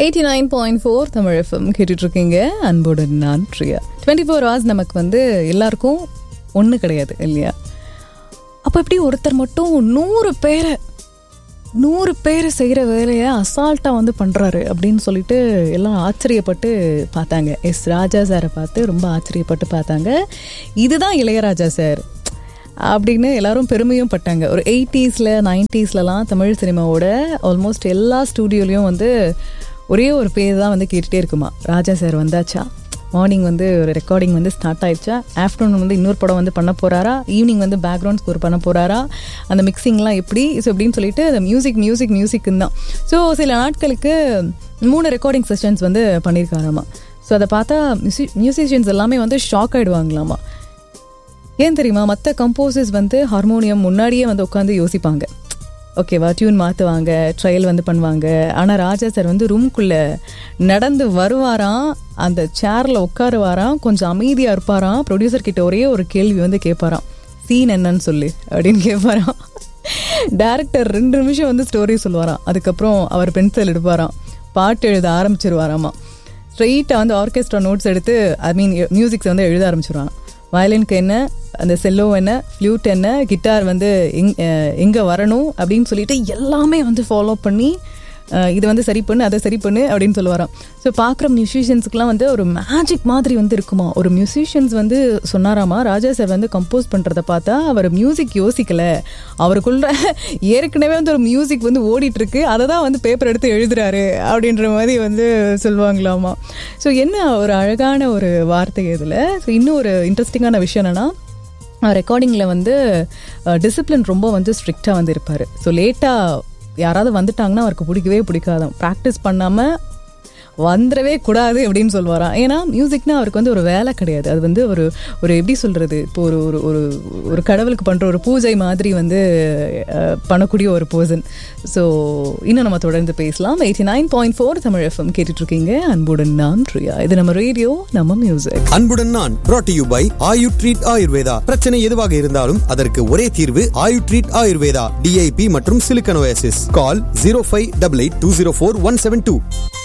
eighty nine point four Tamil FM கேட்டுட்ருக்கீங்க அன்போடு நான் பிரியா டுவெண்ட்டி ஃபோர் ஹவர்ஸ் நமக்கு வந்து எல்லாருக்கும் ஒன்று கிடையாது இல்லையா அப்போ எப்படி ஒருத்தர் மட்டும் நூறு பேரை நூறு பேர் செய்கிற வேலையை அசால்ட்டாக வந்து பண்ணுறாரு அப்படின்னு சொல்லிட்டு எல்லாம் ஆச்சரியப்பட்டு பார்த்தாங்க எஸ் ராஜா சாரை பார்த்து ரொம்ப ஆச்சரியப்பட்டு பார்த்தாங்க இதுதான் இளையராஜா சார் அப்படின்னு எல்லாரும் பெருமையும் பட்டாங்க ஒரு எயிட்டிஸில் நைன்ட்டீஸ்லலாம் தமிழ் சினிமாவோட ஆல்மோஸ்ட் எல்லா ஸ்டூடியோலையும் வந்து ஒரே ஒரு பேர் தான் வந்து கேட்டுகிட்டே இருக்குமா ராஜா சார் வந்தாச்சா மார்னிங் வந்து ஒரு ரெக்கார்டிங் வந்து ஸ்டார்ட் ஆயிடுச்சா ஆஃப்டர்நூன் வந்து இன்னொரு படம் வந்து பண்ண போகிறாரா ஈவினிங் வந்து பேக்ரவுண்ட் ஸ்கோர் பண்ண போகிறாரா அந்த மிக்சிங்லாம் எப்படி ஸோ அப்படின்னு சொல்லிட்டு அந்த மியூசிக் மியூசிக் மியூசிக்குன்னு தான் ஸோ சில நாட்களுக்கு மூணு ரெக்கார்டிங் செஷன்ஸ் வந்து பண்ணியிருக்காராமா ஸோ அதை பார்த்தா மியூசி மியூசிஷியன்ஸ் எல்லாமே வந்து ஷாக் ஆகிடுவாங்களாமா ஏன் தெரியுமா மற்ற கம்போசர்ஸ் வந்து ஹார்மோனியம் முன்னாடியே வந்து உட்காந்து யோசிப்பாங்க ஓகேவா டியூன் மாற்றுவாங்க ட்ரையல் வந்து பண்ணுவாங்க ஆனால் ராஜா சார் வந்து ரூம்குள்ளே நடந்து வருவாராம் அந்த சேரில் உட்காருவாராம் கொஞ்சம் அமைதியாக இருப்பாராம் ப்ரொடியூசர் கிட்ட ஒரே ஒரு கேள்வி வந்து கேட்பாராம் சீன் என்னன்னு சொல்லு அப்படின்னு கேட்பாராம் டேரக்டர் ரெண்டு நிமிஷம் வந்து ஸ்டோரி சொல்லுவாராம் அதுக்கப்புறம் அவர் பென்சில் எடுப்பாராம் பாட்டு எழுத ஆரம்பிச்சிருவாராமா ஸ்ட்ரெயிட்டாக வந்து ஆர்கெஸ்ட்ரா நோட்ஸ் எடுத்து ஐ மீன் மியூசிக்ஸ் வந்து எழுத ஆரம்பிச்சிருவாங்க வயலினுக்கு என்ன அந்த செல்லோ என்ன ஃப்ளூட் என்ன கிட்டார் வந்து எங் எங்கே வரணும் அப்படின்னு சொல்லிட்டு எல்லாமே வந்து ஃபாலோ பண்ணி இது வந்து சரி பண்ணு அதை சரி பண்ணு அப்படின்னு சொல்லுவாராம் ஸோ பார்க்குற மியூசிஷியன்ஸுக்குலாம் வந்து ஒரு மேஜிக் மாதிரி வந்து இருக்குமா ஒரு மியூசிஷியன்ஸ் வந்து சொன்னாராமா ராஜா சார் வந்து கம்போஸ் பண்ணுறத பார்த்தா அவர் மியூசிக் யோசிக்கலை அவருக்குள்ள ஏற்கனவே வந்து ஒரு மியூசிக் வந்து ஓடிட்டுருக்கு அதை தான் வந்து பேப்பர் எடுத்து எழுதுறாரு அப்படின்ற மாதிரி வந்து சொல்லுவாங்களாமா ஸோ என்ன ஒரு அழகான ஒரு வார்த்தை இதில் ஸோ இன்னும் ஒரு இன்ட்ரெஸ்டிங்கான விஷயம் என்னென்னா ரெக்கார்டிங்கில் வந்து டிசிப்ளின் ரொம்ப வந்து ஸ்ட்ரிக்டாக வந்து இருப்பார் ஸோ லேட்டாக யாராவது வந்துட்டாங்கன்னா அவருக்கு பிடிக்கவே பிடிக்காதான் ப்ராக்டிஸ் பண்ணாமல் வந்துடவே கூடாது அப்படின்னு சொல்லுவாராம் ஏன்னா மியூசிக்னா அவருக்கு வந்து ஒரு வேலை கிடையாது அது வந்து ஒரு ஒரு எப்படி சொல்கிறது இப்போ ஒரு ஒரு ஒரு ஒரு கடவுளுக்கு பண்ணுற ஒரு பூஜை மாதிரி வந்து பண்ணக்கூடிய ஒரு பர்சன் ஸோ இன்னும் நம்ம தொடர்ந்து பேசலாம் eighty nine point four Tamil FM கேட்டுட்ருக்கீங்க அன்புடன் நான் ரியா இது நம்ம ரேடியோ நம்ம மியூசிக் அன்புடன் நான் brought you by Ayu Treat Ayurveda பிரச்சனை எதுவாக இருந்தாலும் அதற்கு ஒரே தீர்வு ஆயு ட்ரீட் ஆயுர்வேதா டிஐபி மற்றும் சிலிக்கனோசிஸ் call zero five double eight two zero four one seven two